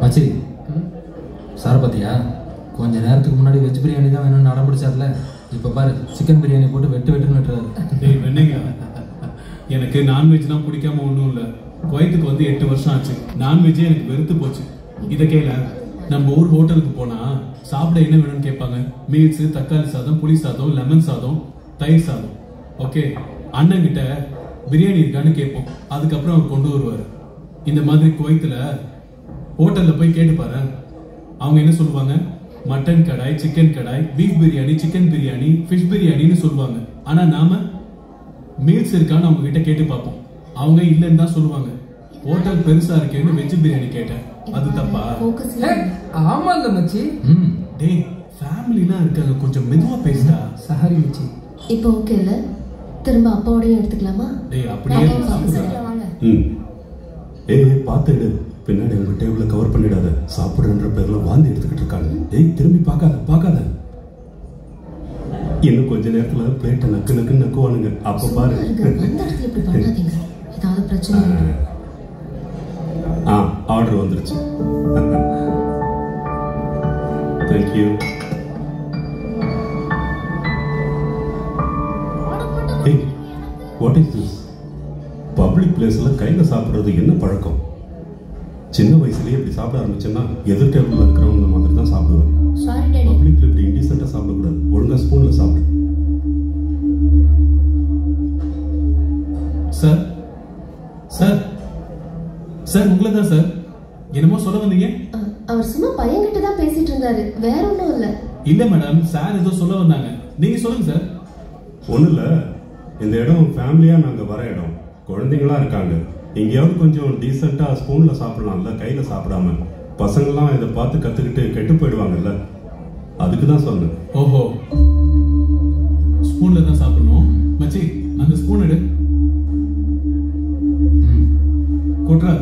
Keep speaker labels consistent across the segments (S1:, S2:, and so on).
S1: மச்சி சார் பாத்தியா கொஞ்ச நேரத்துக்கு முன்னாடி வெஜ் பிரியாணி தான் வேணும்னு அடம் பிடிச்சார்ல இப்போ பாரு சிக்கன் பிரியாணி போட்டு வெட்டு வெட்டுன்னு வெட்டுறாரு
S2: டேய் வெண்ணைங்க எனக்கு நான்வெஜ்லாம் பிடிக்காம ஒன்றும் இல்லை குவைத்துக்கு வந்து எட்டு வருஷம் ஆச்சு நான்வெஜ்ஜே எனக்கு வெறுத்து போச்சு இதை கேள நம்ம ஊர் ஹோட்டலுக்கு போனா சாப்பிட என்ன வேணும்னு கேட்பாங்க மீல்ஸ் தக்காளி சாதம் புளி சாதம் லெமன் சாதம் தயிர் சாதம் ஓகே அண்ணன் கிட்ட பிரியாணி இருக்கான்னு கேட்போம் அதுக்கப்புறம் அவர் கொண்டு வருவார் இந்த மாதிரி குவைத்துல ஹோட்டல்ல போய் கேட்டு பாரு அவங்க என்ன சொல்லுவாங்க mutton kadai chicken kadai beef biryani chicken biryani fish பிரியாணின்னு சொல்லுவாங்க ஆனா நாம மீல்ஸ் இருக்கான்னு அவங்க கிட்ட கேட்டு பார்ப்போம் அவங்க இல்லைன்னு தான் சொல்லுவாங்க ஹோட்டல் பெருசா இருக்கேன்னு வெஜ் பிரியாணி கேட்டேன் அது தப்பா
S3: ஹே, ஆமா இல்ல மச்சி
S1: ம்
S2: டேய் ஃபேமிலிலாம் இருக்காங்க கொஞ்சம் மெதுவா பேசுடா
S3: சாரி மச்சி
S4: இப்போ ஓகே இல்ல திரும்ப அப்பாவோடய எடுத்துக்கலாமா
S2: டேய் அப்படியே சாப்பிடுடா.
S5: ம் ஏய் பார்த்து எடு பின்னாடி உங்க டேபிள கவர் பண்ணிடாத சாப்பிடுறன்ற பேர்ல வாந்தி எடுத்துக்கிட்டு இருக்காங்க ஏய் திரும்பி பார்க்காத பார்க்காத இன்னும் கொஞ்ச நேரத்துல பிளேட்டை நக்கு நக்கு நக்குவானுங்க அப்ப பாரு
S4: இருங்க அந்த இடத்துல இப்படி பண்ணாதீங்க ஏதாவது பிரச்சனை ஆயிடும்.
S5: ஆ ஆர்டர் வந்துருச்சு தேங்க்யூ ஏய் வாட் இஸ் திஸ் பப்ளிக் பிளேஸ்ல கையில சாப்பிடுறது என்ன பழக்கம் சின்ன வயசுலயே இப்படி சாப்பிட ஆரம்பிச்சேன்னா எதிர் டேபிள்ல இருக்கிறவங்க மாதிரி தான் சாப்பிடுவேன்
S4: சாரி டாடி
S5: பப்ளிக்ல இப்படி இன்டீசெண்டா சாப்பிடக்கூடாது ஒழுங்கா ஸ்பூன்ல சாப்பிடு
S2: சார் சார் சார் உங்களை தான் சார் என்னமோ சொல்ல வந்தீங்க
S4: அஹ், அவர் சும்மா பையன்கிட்ட தான் பேசிட்டு இருந்தாரு வேற ஒண்ணும் இல்ல
S2: இல்ல மேடம் சார் ஏதோ சொல்ல வந்தாங்க நீங்க சொல்லுங்க சார்
S5: ஒன்றும் இல்லை இந்த இடம் ஃபேமிலியாக நாங்கள் வர இடம் குழந்தைங்களாம் இருக்காங்க எங்கேயாவது கொஞ்சம் டீசெண்டாக ஸ்பூனில் சாப்பிடலாம்ல கையில் சாப்பிடாம பசங்களாம் இதை பார்த்து கற்றுக்கிட்டு கெட்டு போயிடுவாங்கல்ல அதுக்கு தான் சொன்னேன்
S2: ஓஹோ ஸ்பூன்ல தான் சாப்பிடணும் மச்சி அந்த ஸ்பூன் எடு கொட்டுறாத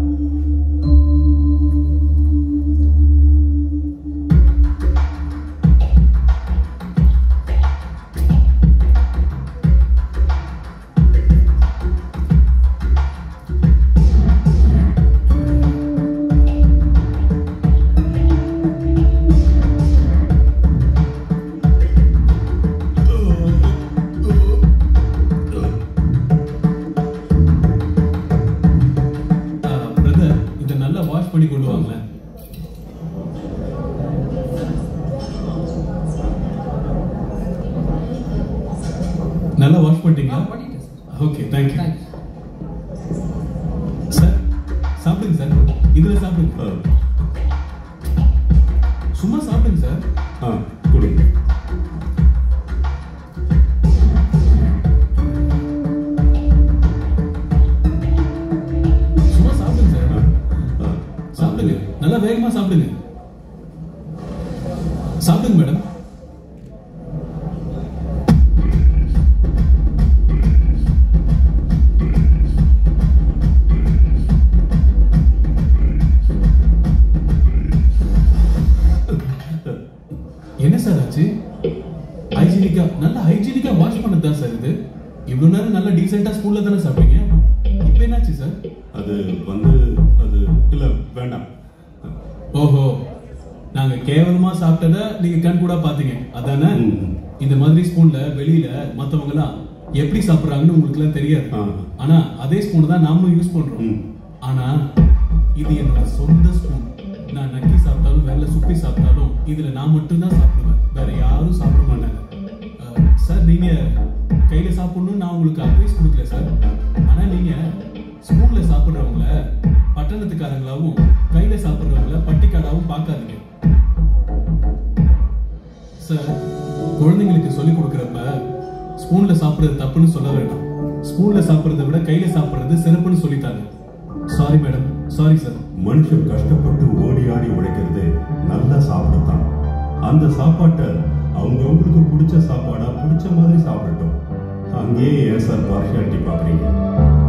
S2: பிரதர் இதை நல்லா வாஷ் பண்ணி கொண்டு வாங்களேன் நல்லா வாஷ் பண்ணிட்டீங்களா
S3: பண்ணிட்டேன் sir
S2: okay thank you
S3: thanks
S2: sir சாப்பிடுங்க சார் இதுல சாப்பிடுங்க
S5: அஹ்,
S2: சும்மா சாப்பிடுங்க சார்
S5: ஆ கொடுங்க
S2: சும்மா சாப்பிடுங்க சார்
S5: ஆ, ஆ,
S2: சாப்பிடுங்க நல்லா வேகமா சாப்பிடுங்க சாப்பிடுங்க மேடம் என்ன சார் ஆச்சு ஹைஜீனிக்கா நல்ல ஹைஜீனிக்கா வாஷ் பண்ணது தான் சார் இது இவ்வளவு நேரம் நல்லா டீசெண்டா ஸ்கூல்ல தானே சாப்பிட்டீங்க இப்போ என்னாச்சு சார்
S5: அது வந்து அது இல்லை வேண்டாம்
S2: ஓஹோ நாங்க கேவலமா சாப்பிட்டத நீங்க கண் கூட பாத்தீங்க அதானே
S5: ம்.
S2: இந்த மாதிரி ஸ்பூன்ல வெளியில மத்தவங்க எல்லாம் எப்படி சாப்பிடுறாங்கன்னு உங்களுக்கு எல்லாம் தெரியாது
S5: ஆ.
S2: ஆனா அதே ஸ்பூன் தான் நாமளும் யூஸ் பண்றோம்
S5: ம்.
S2: ஆனா இது என்னோட சொந்த ஸ்பூன் நான் நக்கி சாப்பிட்டாலும் வெள்ள சுப்பி சாப்பிட்டாலும் இதுல நான் மட்டும் தான் சாப்பிடுவேன் வேற யாரும் சாப்பிட மாட்டாங்க அஹ், சார் நீங்க கையில சாப்பிடணும்னு நான் உங்களுக்கு அட்வைஸ் கொடுக்கல சார் ஆனா நீங்க ஸ்பூன்ல சாப்பிடுறவங்கள பட்டணத்துக்காரங்களாவும் கையில சாப்பிடுறவங்கள பட்டிக்காடாவும் பார்க்காதீங்க சார் குழந்தைங்களுக்கு சொல்லி கொடுக்கறப்ப ஸ்பூன்ல சாப்பிடுறது தப்புன்னு சொல்ல வேண்டாம் ஸ்பூன்ல சாப்பிடுறதை விட கையில சாப்பிடுறது சிறப்புன்னு சொல்லித்தாங்க சாரி மேடம் சாரி சார்
S5: மனுஷன் கஷ்டப்பட்டு ஓடி ஆடி உழைக்கிறது நல்லா சாப்பிடத்தான் அந்த சாப்பாட்டை அவங்கவுங்களுக்கு பிடிச்ச சாப்பாடா பிடிச்ச மாதிரி சாப்பிடட்டும் அங்கேயே ஏன் சார் பார்ஷியாலிட்டி பார்க்குறீங்க